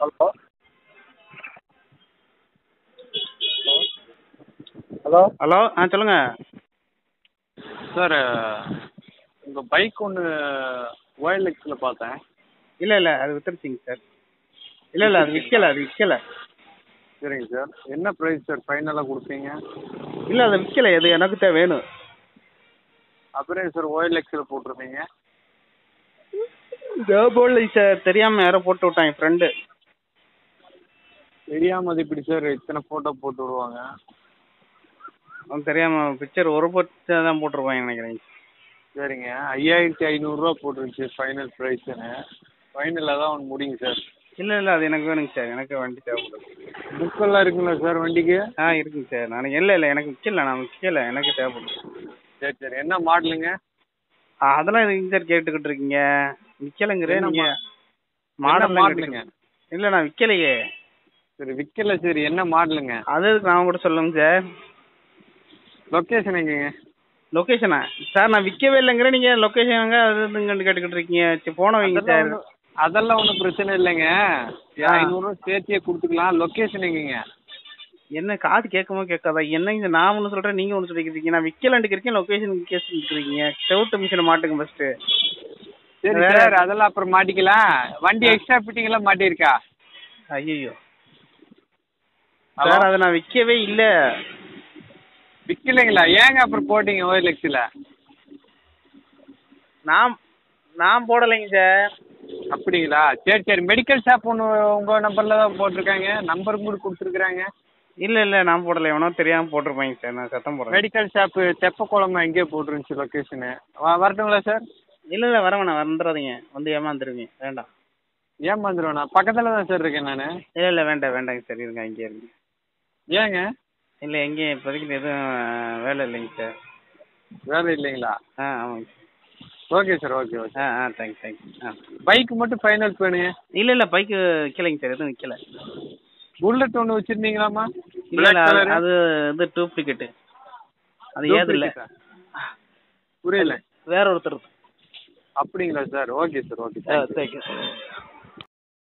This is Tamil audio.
ஹலோ ஹலோ ஹலோ ஆ சொல்லுங்க சார் உங்கள் பைக் ஒன்று ஓஎல்எக்ஸில் பார்த்தேன் இல்லை இல்லை அது வித்துருச்சிங்க சார் இல்லை இல்லை அது விற்கலை அது விற்கலை சரிங்க சார் என்ன ப்ரைஸ் சார் ஃபைனலாக கொடுப்பீங்க இல்லை அது விற்கலை அது எனக்கு தான் வேணும் அப்புறம் சார் ஓஎல்எக்ஸில் போட்டிருந்தீங்க நான் போடலைங்க சார் தெரியாமல் யாரோ போட்டு விட்டான் என் ஃப்ரெண்டு தெரியாமல் அது இப்படி சார் இத்தனை ஃபோட்டோ போட்டு விடுவாங்க அவன் தெரியாமல் பிக்சர் ஒரு பிக்சர் தான் போட்டிருப்பான் நினைக்கிறேன் சரிங்க ஐயாயிரத்தி ஐநூறுரூவா போட்டுருந்துச்சு ஃபைனல் ப்ரைஸுன்னு ஃபைனலாக தான் ஒன்று முடிங்க சார் இல்லை இல்லை அது எனக்கு வேணுங்க சார் எனக்கு வண்டி தேவைப்படுது புக்கெல்லாம் இருக்குங்களா சார் வண்டிக்கு ஆ இருக்குங்க சார் நான் இல்லை இல்லை எனக்கு விற்கல நான் விற்கல எனக்கு தேவைப்படுது சரி சரி என்ன மாடலுங்க ஆ, அதெல்லாம் எதுக்கு சார் கேட்டுக்கிட்டு இருக்கீங்க விற்கலைங்கிறேன் என்ன நீங்கள் என்ன மாடல் மாடலுங்க இல்லை நான் விற்கலையே சரி விற்கல சரி என்ன மாடலுங்க அது எதுக்கு நான் கூட சொல்லுங்க சார் லொக்கேஷன் எங்கேங்க லொக்கேஷனா சார் நான் விற்கவே இல்லைங்கிறேன் நீங்கள் லொக்கேஷன் எங்கே அது இதுங்கன்னு கேட்டுக்கிட்டு இருக்கீங்க சரி போன வைங்க அதெல்லாம் சார் ஒண்ணும் அதெல்லாம் ஒன்றும் பிரச்சனை இல்லைங்க ஆ. ஐநூறுரூவா சேர்த்தியே கொடுத்துக்கலாம் லொக்கேஷன் எங்கேங்க என்ன காது கேட்குமோ கேட்காதா என்னங்க நான் ஒன்று சொல்கிறேன் நீங்கள் ஒன்று சொல்லிக்கிறீங்க நான் விற்கலான்ட்டு இருக்கேன் லொக்கேஷன் கேஸ் இருக்கிறீங்க செவுட்டு மிஷினை மாட்டுங்க ஃபஸ்ட்டு சரி வேற- சார் அதெல்லாம் அப்புறம் மாட்டிக்கலாம் வண்டி எக்ஸ்ட்ரா ஃபிட்டிங்லாம் மாட்டியிருக்கா ஐயோ ஹலோ? சார் அதை நான் விற்கவே இல்லை விற்கலைங்களா ஏங்க அப்புறம் போட்டீங்க ஓஎல்எக்ஸில் நான் நான் போடலைங்க சார் அப்படிங்களா சரி சரி மெடிக்கல் ஷாப் ஒன்று உங்கள் நம்பரில் தான் போட்டிருக்காங்க நம்பர் கூட கொடுத்துருக்குறாங்க இல்லை இல்லை நான் போடலை எவனோ தெரியாமல் போட்டிருப்பாங்க சார் நான் சத்தம் போடுறேன் மெடிக்கல் ஷாப்பு தெப்பக்குளம் எங்கேயோ போட்டுருந்துச்சு லொக்கேஷனு வரட்டுங்களா சார் இல்லை இல்லை வர வேணாம் வந்துடாதீங்க வந்து ஏமாந்துருவீங்க வேண்டாம் ஏமாந்துருவேண்ணா பக்கத்தில் தான் சார் இருக்கேன் நான் இல்லை இல்லை வேண்டாம் வேண்டாங்க சார் இருங்க இங்கே இருங்க ஏங்க இல்லை எங்கேயும் இப்போதைக்கு எதுவும் வேலை இல்லைங்க சார் வேலை இல்லைங்களா ஆ ஆமாங்க sir okay sir okay okay ஆ ஆ தேங்க்ஸ் தேங்க்ஸ் ஆ பைக் மட்டும் ஃபைனல் பண்ணுங்க இல்லை இல்லை பைக்கு விற்கலைங்க சார் எதுவும் விற்கல புல்லட் ஒன்று வச்சுருந்தீங்களாம்மா இல்லை இல்லை அது- அது இது டூப்ளிகேட்டு அது ஏது இல்லை புரியல வேற ஒருத்தர் அப்படிங்களா சார் ஓகே சார் ஓகே ஆ தேங்க்யூ